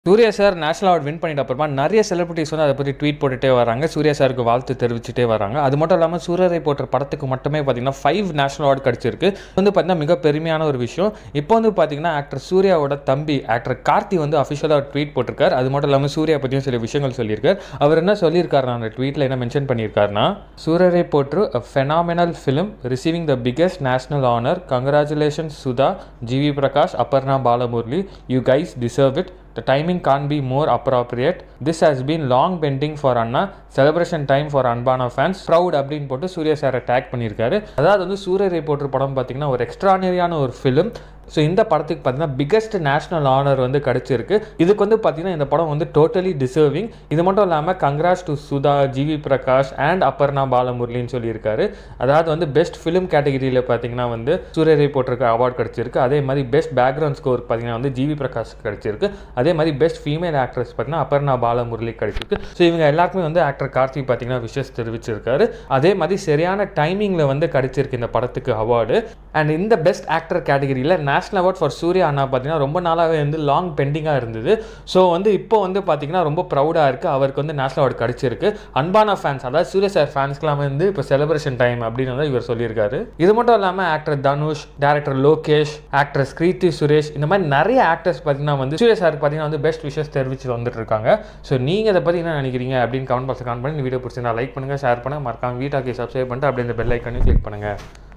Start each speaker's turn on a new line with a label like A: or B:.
A: Surya sir national award win பண்ணிட்ட அப்புறமா நிறைய செலிபிரிட்டிஸ் வந்து அதை பற்றி ட்வீட் போட்டுட்டே வராங்க சூர்யா சாருக்கு வாழ்த்து தெரிவிச்சுட்டே வராங்க அது மட்டும் இல்லாமல் சூரியரை போட்ட படத்துக்கு மட்டுமே பார்த்தீங்கன்னா ஃபைவ் நேஷனல் அவார்டு கிடச்சிருக்கு வந்து பார்த்தீங்கன்னா மிக பெருமையான ஒரு விஷயம் இப்போ வந்து பார்த்தீங்கன்னா ஆக்டர் சூர்யாவோட தம்பி ஆக்டர் கார்த்தி வந்து அஃபிஷியலாக ட்வீட் போட்டிருக்காரு அது மட்டும் இல்லாமல் சூர்யா பற்றியும் சில விஷயங்கள் சொல்லியிருக்காரு அவர் என்ன சொல்லியிருக்காருன்னா அந்த ட்வீட்டில் என்ன மென்ஷன் பண்ணியிருக்காருன்னா Soorarai Pottru a phenomenal film receiving the biggest national honour congratulations Sudha GV Prakash Aparna Balamurali you guys deserve it The timing can't be more appropriate. This has been long pending for Anna. Celebration time for அன்பான ஃபேன்ஸ் ப்ரௌட் அப்படின்னு போட்டு சூர்யா சாரை take பண்ணியிருக்காரு அதாவது வந்து சூரிய reporter படம் பார்த்தீங்கன்னா ஒரு எக்ஸ்ட்ரானரியான ஒரு ஃபிலிம் ஸோ இந்த படத்துக்கு பார்த்தீங்கன்னா பிக்கஸ்ட் நேஷனல் ஆனர் வந்து கிடச்சிருக்கு இதுக்கு வந்து பார்த்தீங்கன்னா இந்த படம் வந்து டோட்டலி டிசர்விங் இது மட்டும் இல்லாமல் congrats to Sudha GV Prakash and Aparna பாலமுரளின்னு சொல்லியிருக்காரு அதாவது வந்து பெஸ்ட் ஃபிலிம் கேட்டகரியில் பார்த்தீங்கன்னா வந்து சூரிய ரிப்போர்ட்டருக்கு அவார்ட் கிடச்சிருக்கு அதே மாதிரி பெஸ்ட் பேக்ரவுண்ட் ஸ்கோர் பார்த்தீங்கன்னா வந்து ஜிவி பிரகாஷ் கிடச்சிருக்கு அதே மாதிரி பெஸ்ட் ஃபீமேல் ஆக்ட்ரஸ் பார்த்தீங்கன்னா அப்பர்ணா பாலமுரளி கிடைச்சிருக்கு ஸோ இவங்க எல்லாருக்குமே வந்து ஆக்டர் கார்த்திக் பார்த்தீங்கன்னா விஷஸ் தெரிவிச்சிருக்காரு அதே மாதிரி சரியான டைமிங்கில் வந்து கிடைச்சிருக்கு இந்த படத்துக்கு அவார்டு அண்ட் இந்த பெஸ்ட் ஆக்டர் கேட்டகரியில் நேஷனல் அவார்ட் ஃபார் சூர்யா அண்ணா பார்த்தீங்கன்னா ரொம்ப நாளாகவே வந்து லாங் பெண்டிங்காக இருந்தது ஸோ வந்து இப்போ வந்து பார்த்தீங்கன்னா ரொம்ப ப்ரௌடாக இருக்குது அவருக்கு வந்து நேஷனல் அவார்டு கிடச்சிருக்கு அன்பான ஃபேன்ஸ் அதாவது சூர்யா சார் ஃபேன்ஸ்க்குலாம் வந்து இப்போ செலிப்ரேஷன் டைம் அப்படின்னு வந்து இவர் சொல்லியிருக்காரு இது மட்டும் இல்லாமல் actor Dhanush director Lokesh actress Keerthy Suresh இந்த மாதிரி நிறைய ஆக்டர்ஸ் பார்த்தீங்கன்னா வந்து சூர்யா சாருக்கு பார்த்தீங்கன்னா வந்து பெஸ்ட் விஷஸ் தெரிவிச்சு வந்துட்டு இருக்காங்க ஸோ நீங்கள் இதை பற்றி என்ன நினைக்கிறீங்க அப்படின்னு கமெண்ட் பாக்ஸில் கமெண்ட் பண்ணி இந்த வீடியோ பிடிச்சிருந்தா லைக் பண்ணுங்கள் ஷேர் பண்ணுங்கள் மறக்காம வீட்டாக்கி சப்ஸ்கிரைப் பண்ணிட்டு அப்படியே இந்த பெல் ஐக்கனையும் கிளிக் பண்ணுங்கள்